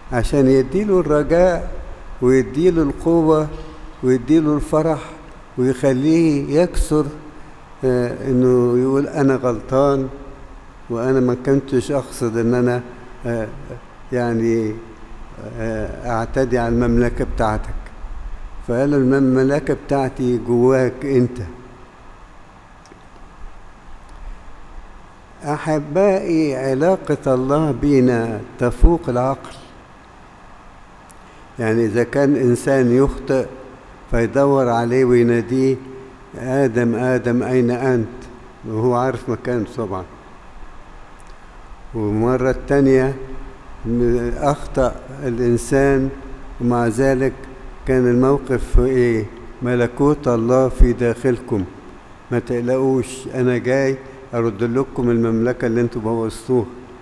عشان يديله الرجاء ويديله القوة ويديله الفرح ويخليه يكسر آه انه يقول انا غلطان وانا ما كنتش اقصد ان انا آه يعني آه اعتدي على المملكة بتاعتك فقال المملكة بتاعتي جواك انت احبائي علاقة الله بينا تفوق العقل يعني اذا كان انسان يخطئ فيدور عليه ويناديه ادم ادم اين انت وهو عارف مكانه طبعا ومرة تانية أخطأ الإنسان ومع ذلك كان الموقف إيه ملكوت الله في داخلكم ما تقلقوش أنا جاي أرد لكم المملكة اللي انتوا بوظتوها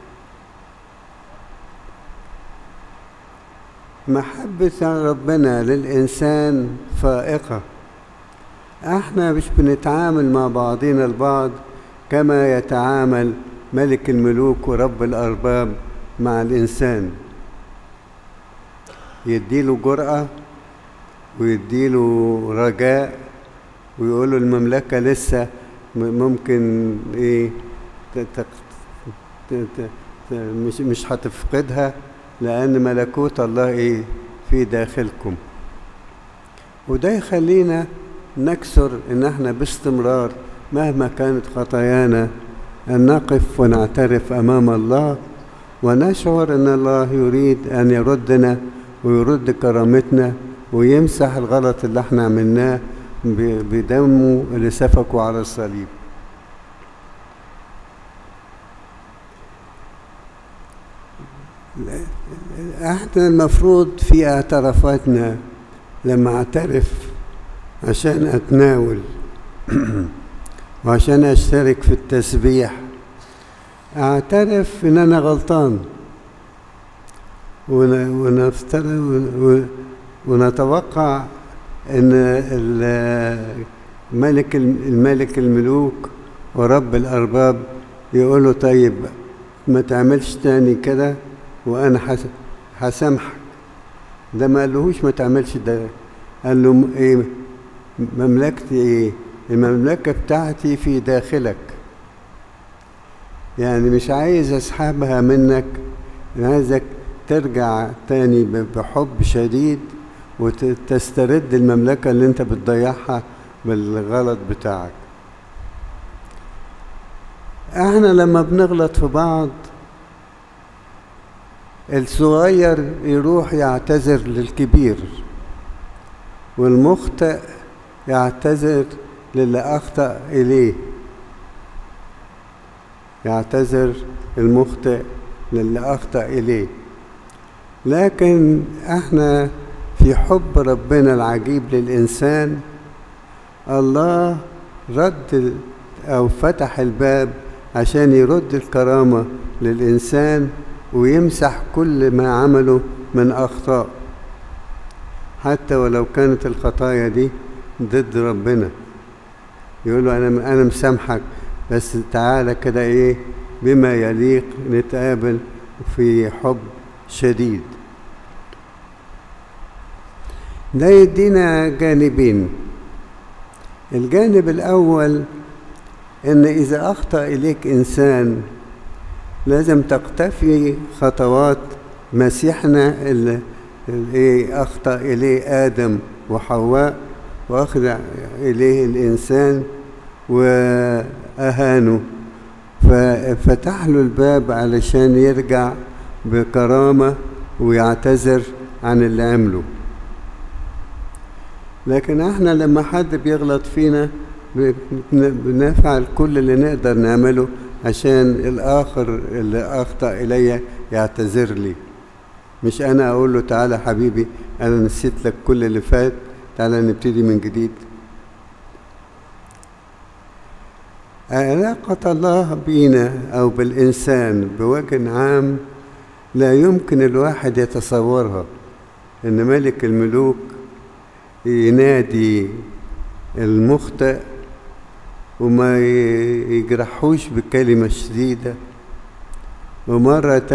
محبة ربنا للإنسان فائقة احنا مش بنتعامل مع بعضنا البعض كما يتعامل ملك الملوك ورب الأرباب مع الإنسان يديله جرأة ويديله رجاء ويقوله المملكة لسه ممكن ايه مش مش هتفقدها لأن ملكوت الله ايه في داخلكم وده يخلينا نكسر ان احنا باستمرار مهما كانت خطايانا أن نقف ونعترف أمام الله ونشعر أن الله يريد أن يردنا ويرد كرامتنا ويمسح الغلط اللي احنا عملناه بدمه اللي سفكه على الصليب احنا المفروض في اعترافاتنا لما اعترف عشان اتناول وعشان اشترك في التسبيح اعترف ان انا غلطان ونتوقع ان الملك الملك الملوك ورب الارباب يقولوا طيب ما تعملش تاني كده وانا هسامحك ده ما قالهوش ما تعملش ده قال له ايه مملكتي ايه المملكة بتاعتي في داخلك يعني مش عايز اسحبها منك أنا عايزك ترجع تاني بحب شديد وتسترد المملكة اللي انت بتضيعها بالغلط بتاعك احنا لما بنغلط في بعض الصغير يروح يعتذر للكبير والمخطئ يعتذر للي أخطأ إليه يعتذر المخطئ للي أخطأ إليه لكن احنا في حب ربنا العجيب للإنسان الله رد أو فتح الباب عشان يرد الكرامة للإنسان ويمسح كل ما عمله من أخطاء حتى ولو كانت الخطايا دي ضد ربنا يقول له أنا أنا مسامحك بس تعالى كده إيه بما يليق نتقابل في حب شديد ده يدينا جانبين الجانب الأول إن إذا أخطأ إليك إنسان لازم تقتفي خطوات مسيحنا اللي إيه أخطأ إليه آدم وحواء وأخضع إليه الإنسان وأهانه ففتح له الباب علشان يرجع بكرامة ويعتذر عن اللي عمله لكن احنا لما حد بيغلط فينا بنفعل كل اللي نقدر نعمله عشان الآخر اللي أخطأ إلي يعتذر لي مش أنا أقول له تعالى حبيبي أنا نسيت لك كل اللي فات تعالى نبتدي من جديد علاقة الله بينا أو بالإنسان بوجه عام لا يمكن الواحد يتصورها إن ملك الملوك ينادي المخطئ وما يجرحوش بكلمة شديدة ومرة